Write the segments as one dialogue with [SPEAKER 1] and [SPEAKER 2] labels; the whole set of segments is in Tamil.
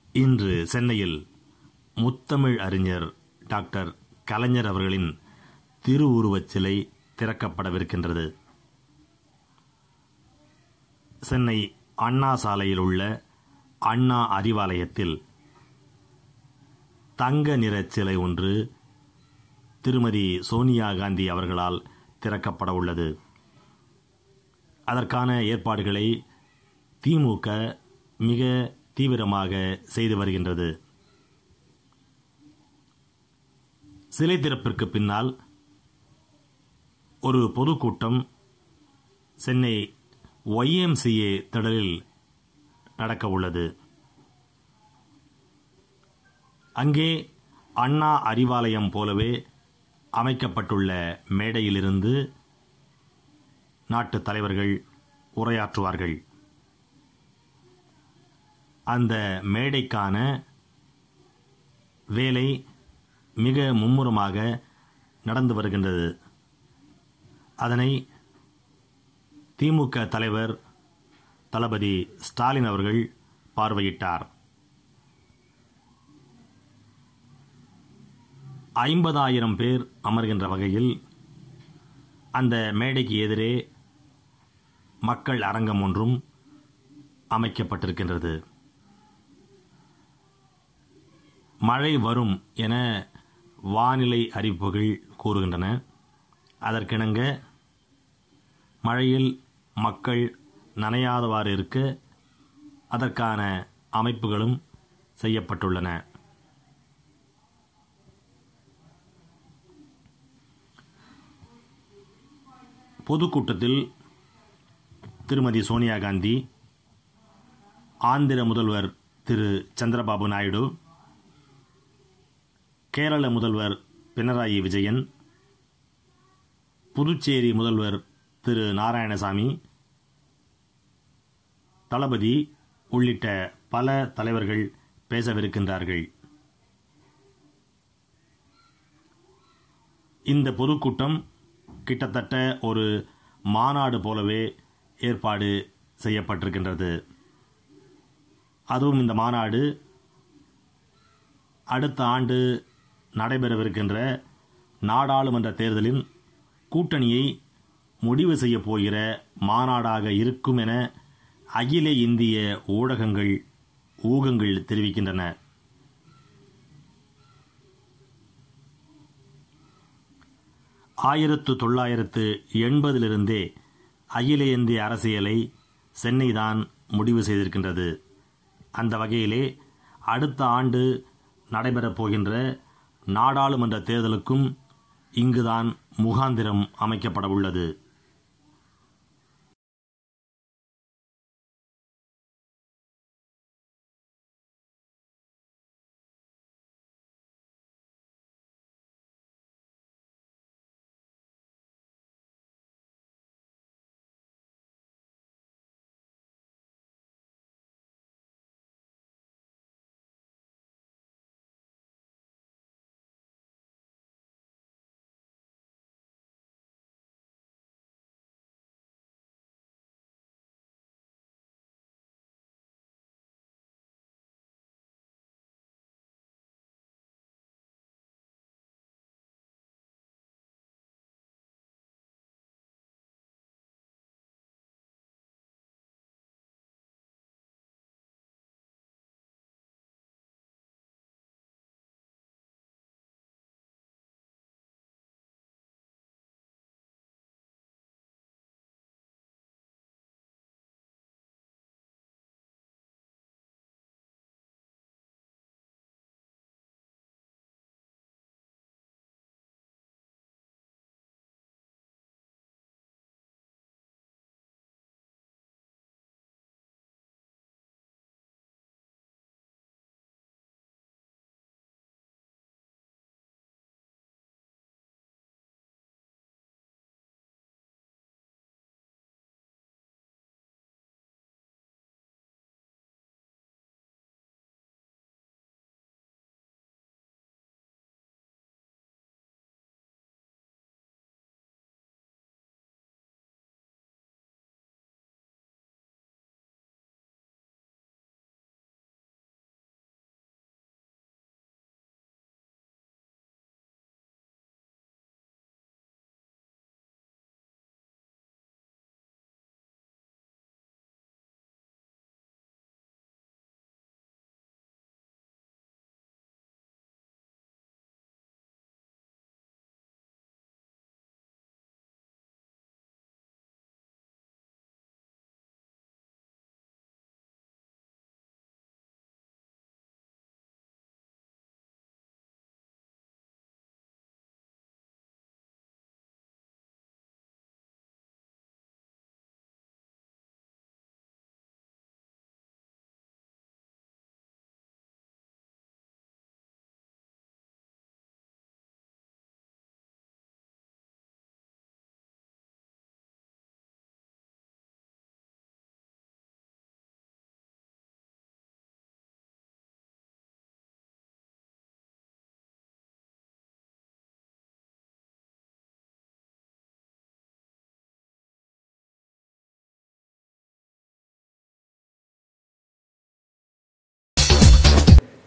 [SPEAKER 1] இன்று சென்னையில் முத்தமிழ் அறிஞர் டாக்டர் கலைஞர் அவர்களின் திருவுருவச் சிலை திறக்கப்படவிருக்கின்றது சென்னை அண்ணா சாலையில் உள்ள அண்ணா அறிவாலயத்தில் தங்க நிறச் சிலை ஒன்று திருமதி சோனியா காந்தி அவர்களால் திறக்கப்பட உள்ளது அதற்கான ஏற்பாடுகளை திமுக மிக தீவிரமாக செய்து வருகின்றது சிலை திறப்பிற்கு பின்னால் ஒரு பொதுக்கூட்டம் சென்னை ஒய்எம்சிஏ திடலில் நடக்க உள்ளது அங்கே அண்ணா அறிவாலயம் போலவே அமைக்கப்பட்டுள்ள மேடையிலிருந்து நாட்டு தலைவர்கள் உரையாற்றுவார்கள் அந்த மேடைக்கான வேலை மிக மும்முரமாக நடந்து வருகின்றது அதனை திமுக தலைவர் தளபதி ஸ்டாலின் அவர்கள் பார்வையிட்டார் ஐம்பதாயிரம் பேர் அமர்கின்ற வகையில் அந்த மேடைக்கு எதிரே மக்கள் அரங்கம் ஒன்றும் அமைக்கப்பட்டிருக்கின்றது மழை வரும் என வானிலை அறிவிப்புகள் கூறுகின்றன அதற்கிணங்க மழையில் மக்கள் நனையாதவாறு இருக்க அதற்கான அமைப்புகளும் செய்யப்பட்டுள்ளன பொதுக்கூட்டத்தில் திருமதி சோனியா காந்தி ஆந்திர முதல்வர் திரு சந்திரபாபு நாயுடு கேரள முதல்வர் பினராயி விஜயன் புதுச்சேரி முதல்வர் திரு நாராயணசாமி தளபதி உள்ளிட்ட பல தலைவர்கள் பேசவிருக்கின்றார்கள் இந்த பொதுக்கூட்டம் கிட்டத்தட்ட ஒரு மாநாடு போலவே ஏற்பாடு செய்யப்பட்டிருக்கின்றது அதுவும் இந்த மாநாடு அடுத்த ஆண்டு நடைபெறவிருக்கின்ற நாடாளுமன்ற தேர்தலின் கூட்டணியை முடிவு செய்ய போகிற மாநாடாக இருக்கும் என அகில இந்திய ஊடகங்கள் ஊகங்கள் தெரிவிக்கின்றன ஆயிரத்து தொள்ளாயிரத்து எண்பதிலிருந்தே அகில இந்திய அரசியலை சென்னைதான் முடிவு செய்திருக்கின்றது அந்த வகையிலே அடுத்த ஆண்டு நடைபெறப் போகின்ற நாடாளுமன்ற தேர்தலுக்கும் இங்குதான் முகாந்திரம் அமைக்கப்பட உள்ளது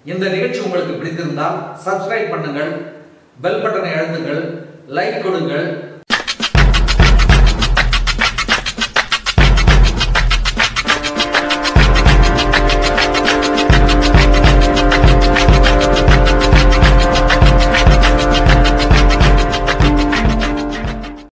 [SPEAKER 2] இந்த நிகழ்ச்சி உங்களுக்கு பிடித்திருந்தால் சப்ஸ்கிரைப் பண்ணுங்கள் பெல் பட்டனை அழுத்துங்கள் லைக் கொடுங்கள்